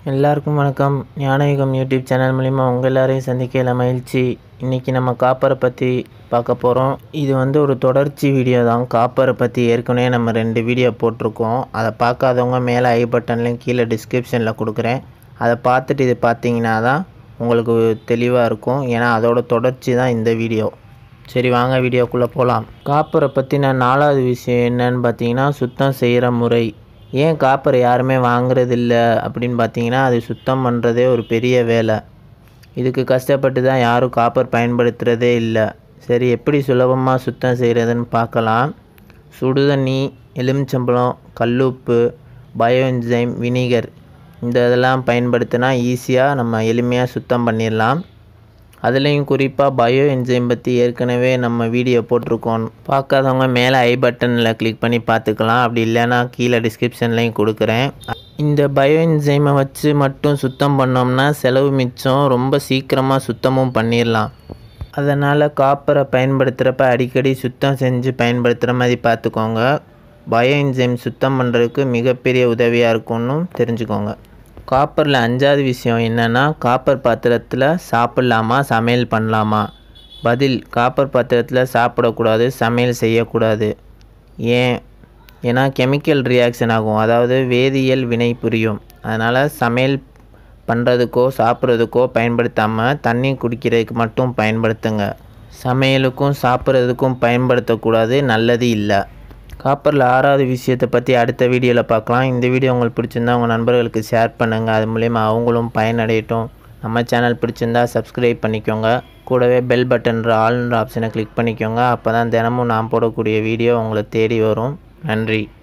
எல்லாருக்கும் வணக்கம் ஞானயுகம் YouTube channel மூலிமா உங்கள் எல்லாரையும் சந்திக்கையில் மகிழ்ச்சி இன்றைக்கி நம்ம காப்பரை பற்றி பார்க்க போகிறோம் இது வந்து ஒரு தொடர்ச்சி வீடியோ தான் காப்பரை பற்றி ஏற்கனவே நம்ம ரெண்டு வீடியோ போட்டிருக்கோம் அதை பார்க்காதவங்க மேலே ஐ பட்டன்லையும் கீழே டிஸ்கிரிப்ஷனில் கொடுக்குறேன் அதை பார்த்துட்டு இது பார்த்தீங்கன்னா தான் உங்களுக்கு தெளிவாக இருக்கும் ஏன்னா அதோட தொடர்ச்சி தான் இந்த வீடியோ சரி வாங்க வீடியோக்குள்ளே போகலாம் காப்பரை பற்றின நாலாவது விஷயம் என்னன்னு பார்த்தீங்கன்னா சுத்தம் செய்கிற முறை ஏன் காப்பர் யாருமே வாங்குறதில்ல அப்படின்னு பார்த்தீங்கன்னா அது சுத்தம் பண்ணுறதே ஒரு பெரிய வேலை இதுக்கு கஷ்டப்பட்டு தான் யாரும் காப்பர் பயன்படுத்துகிறதே இல்லை சரி எப்படி சுலபமாக சுத்தம் செய்கிறதுன்னு பார்க்கலாம் சுடுதண்ணி எலுமிச்சம்பழம் கல்லுப்பு பயோஎன்சைம் வினிகர் இந்த இதெல்லாம் பயன்படுத்தினா ஈஸியாக நம்ம எளிமையாக சுத்தம் பண்ணிடலாம் அதுலேயும் குறிப்பாக பயோ என்ஜைம் பற்றி ஏற்கனவே நம்ம வீடியோ போட்டிருக்கோம் பார்க்காதவங்க மேலே ஐ பட்டனில் கிளிக் பண்ணி பார்த்துக்கலாம் அப்படி இல்லைன்னா கீழே டிஸ்கிரிப்ஷன்லேயும் கொடுக்குறேன் இந்த பயோ என்ஜைமை வச்சு மட்டும் சுத்தம் பண்ணோம்னா செலவு மிச்சம் ரொம்ப சீக்கிரமாக சுத்தமும் பண்ணிடலாம் அதனால் காப்பரை பயன்படுத்துகிறப்ப அடிக்கடி சுத்தம் செஞ்சு பயன்படுத்துகிற மாதிரி பார்த்துக்கோங்க பயோ என்ஜைம் சுத்தம் பண்ணுறதுக்கு மிகப்பெரிய உதவியாக இருக்கும்னு தெரிஞ்சுக்கோங்க காப்பரில் அஞ்சாவது விஷயம் என்னென்னா காப்பர் பாத்திரத்தில் சாப்பிட்லாமா சமையல் பண்ணலாமா பதில் காப்பர் பாத்திரத்தில் சாப்பிடக்கூடாது சமையல் செய்யக்கூடாது ஏன் ஏன்னா கெமிக்கல் ரியாக்ஷன் ஆகும் அதாவது வேதியியல் வினை புரியும் அதனால் சமையல் பண்ணுறதுக்கோ சாப்பிட்றதுக்கோ பயன்படுத்தாமல் தண்ணி குடிக்கிறதுக்கு மட்டும் பயன்படுத்துங்க சமையலுக்கும் சாப்பிட்றதுக்கும் பயன்படுத்தக்கூடாது நல்லது இல்லை காப்பரில் ஆறாவது விஷயத்தை பற்றி அடுத்த வீடியோவில் பார்க்கலாம் இந்த வீடியோ உங்களுக்கு பிடிச்சிருந்தா உங்கள் நண்பர்களுக்கு ஷேர் பண்ணுங்கள் அது மூலயமா அவங்களும் பயனடையட்டும் நம்ம சேனல் பிடிச்சிருந்தா சப்ஸ்கிரைப் பண்ணிக்கோங்க கூடவே பெல் பட்டன்ற ஆல்ன்ற ஆப்ஷனை கிளிக் பண்ணிக்கோங்க அப்போ தான் தினமும் நான் போடக்கூடிய வீடியோ உங்களை தேடி வரும் நன்றி